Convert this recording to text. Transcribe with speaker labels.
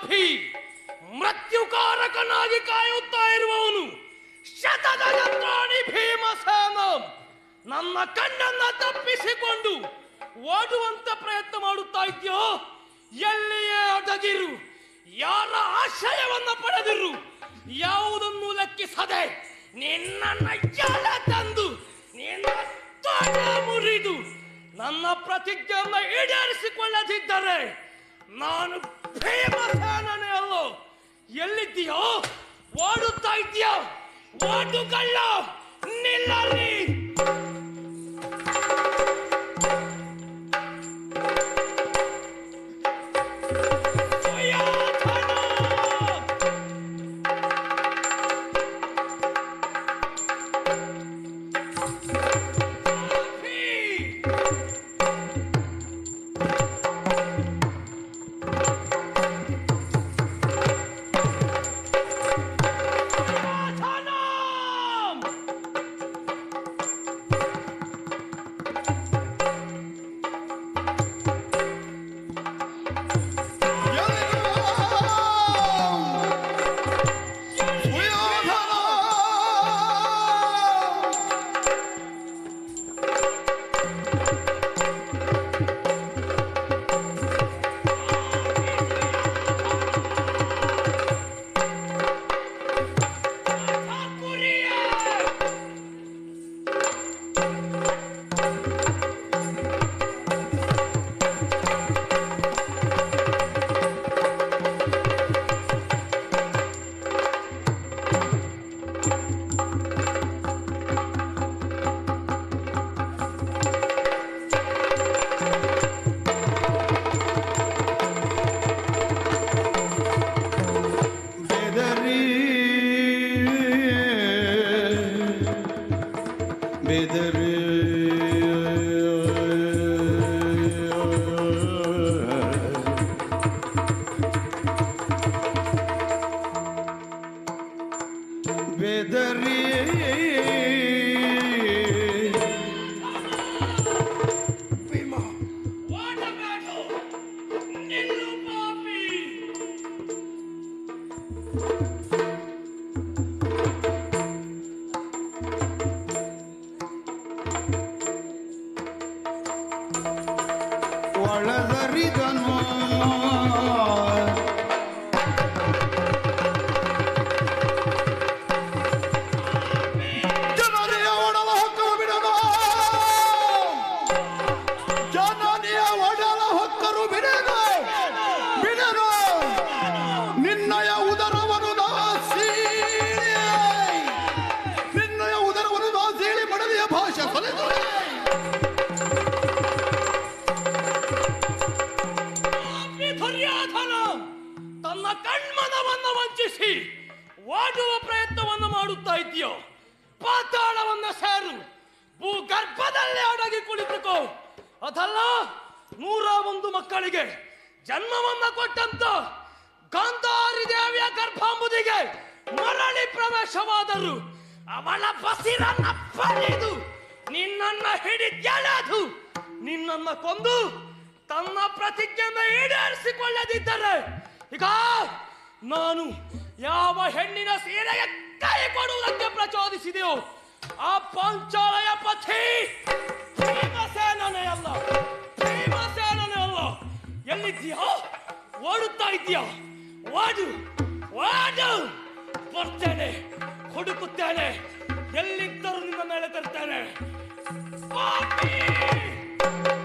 Speaker 1: ಪಾಪಿ ಮೃತ್ಯುಕಾರಕನಾಗಿ ಕಾಯುತ್ತಾ ಇರುವವನು ಶತಗಜತ್ರಾಣಿ ಭೀಮಸೇನ ನನ್ನ ಕಣ್ಣನ್ನ ತಪ್ಪಿಸಿಕೊಂಡು ಓಡುವಂತ ಪ್ರಯತ್ನ ಮಾಡುತ್ತಾ ಇದ್ಯೋ ಎಲ್ಲಿಯೇ ಅಡಗಿರು ಯಾರ ಆಶ್ರಯವನ್ನ ಪಡೆದಿರು ಯಾವುದನ್ನು ಲೆಕ್ಕಿಸದೆ ನಿನ್ನನ್ನ ಎಳೆ ತಂದು ನಿನ್ನ ತೊಡೆ ಮುರಿದು ನನ್ನ ಪ್ರತಿಜ್ಞೆಯನ್ನು ಈಡೇರಿಸಿಕೊಳ್ಳದಿದ್ದರೆ ನಾನು ಭೀಮಸೇನನೇ ಅಲ್ಲೋ ಎಲ್ಲಿದ್ದೀಯೋ ಓಡುತ್ತಾ ಇದೆಯೋ ಓಡುಗಳ್ಳ ನಿಲ್ಲಲ್ಲಿ ಸುಯೋಧನ! ಪಾಪಿ! ಸುಯೋಧನ!
Speaker 2: ಬೆದರಿ ಬೆದರಿ ಬೆದರಿ
Speaker 1: ಓಡಬೇಡ ನಿಲ್ಲು ಪಾಪಿ
Speaker 2: ಒಳದರಿದನು ಜನನಿಯ ಒಡಲ ಹೊಕ್ಕಲು ಬಿಡದ ಜನನಿಯ ಒಡಲ ಹೊಕ್ಕರು ಬಿಡದ ಬಿಡರು ನಿನ್ನಯ ಉದರವನ್ನು ದಾಸೀಳಿ ನಿನ್ನಯ ಉದರವನ್ನು ದಾಸೀಳಿ ಮಡದಿಯ ಭಾಷೆ ಸೊಲೆದು
Speaker 1: ಪಾಪಿ ದುರ್ಯೋಧನ ತನ್ನ ಕಣ್ಮನವನ್ನು ವಂಚಿಸಿ ಓಡುವ ಪ್ರಯತ್ನವನ್ನು ಮಾಡುತ್ತಾ ಇದೆಯೋ ಪಾತಾಳವನ್ನ ಸೇರು ಭೂಗರ್ಭದಲ್ಲಿ ಅಡಗಿ ಕುಳಿತುಕೋ ಅದಲ್ಲ ನೂರ ಒಂದು ಮಕ್ಕಳಿಗೆ ಜನ್ಮವನ್ನ ಕೊಟ್ಟಂತ ಗಾಂಧಾರಿ ದೇವಿಯ ಗರ್ಭಾಂಬುದಿಗೆ ಮರಳಿ ಪ್ರವೇಶವಾದರು ಅವಳ ಬಸಿರನ್ನ ಪಡೆದು ನಿನ್ನನ್ನ ಹಿಡಿದ್ಯಾಳದು ನಿನ್ನನ್ನ ಕೊಂದು ತನ್ನ ಪ್ರತಿಜ್ಞೆಯನ್ನು ಈಡೇರಿಸಿಕೊಳ್ಳದಿದ್ದರೆ ಈಗ ನಾನು ಯಾವ ಹೆಣ್ಣಿನ ಸೀರೆಗೆ ಕೈ ಕೊಡುವುದಕ್ಕೆ ಪ್ರಚೋದಿಸಿದೆಯೋ ಆ ಪಾಂಚಾಲಯ ಪಥಿ ಭೀಮಸೇನನೇ ಅಲ್ಲ ಭೀಮಸೇನನೇ ಅಲ್ಲ ಎಲ್ಲಿದ್ದೀಯೋ ಓಡುತ್ತಾ ಇದೆಯಾ ಓಡು ಓಡು ಬರ್ತೇನೆ ಹುಡುಕುತ್ತೇನೆ ಎಲ್ಲಿದ್ದರೂ ನಿನ್ನ ಮೇಲೆ ತರ್ತೇನೆ ಪಾಪಿ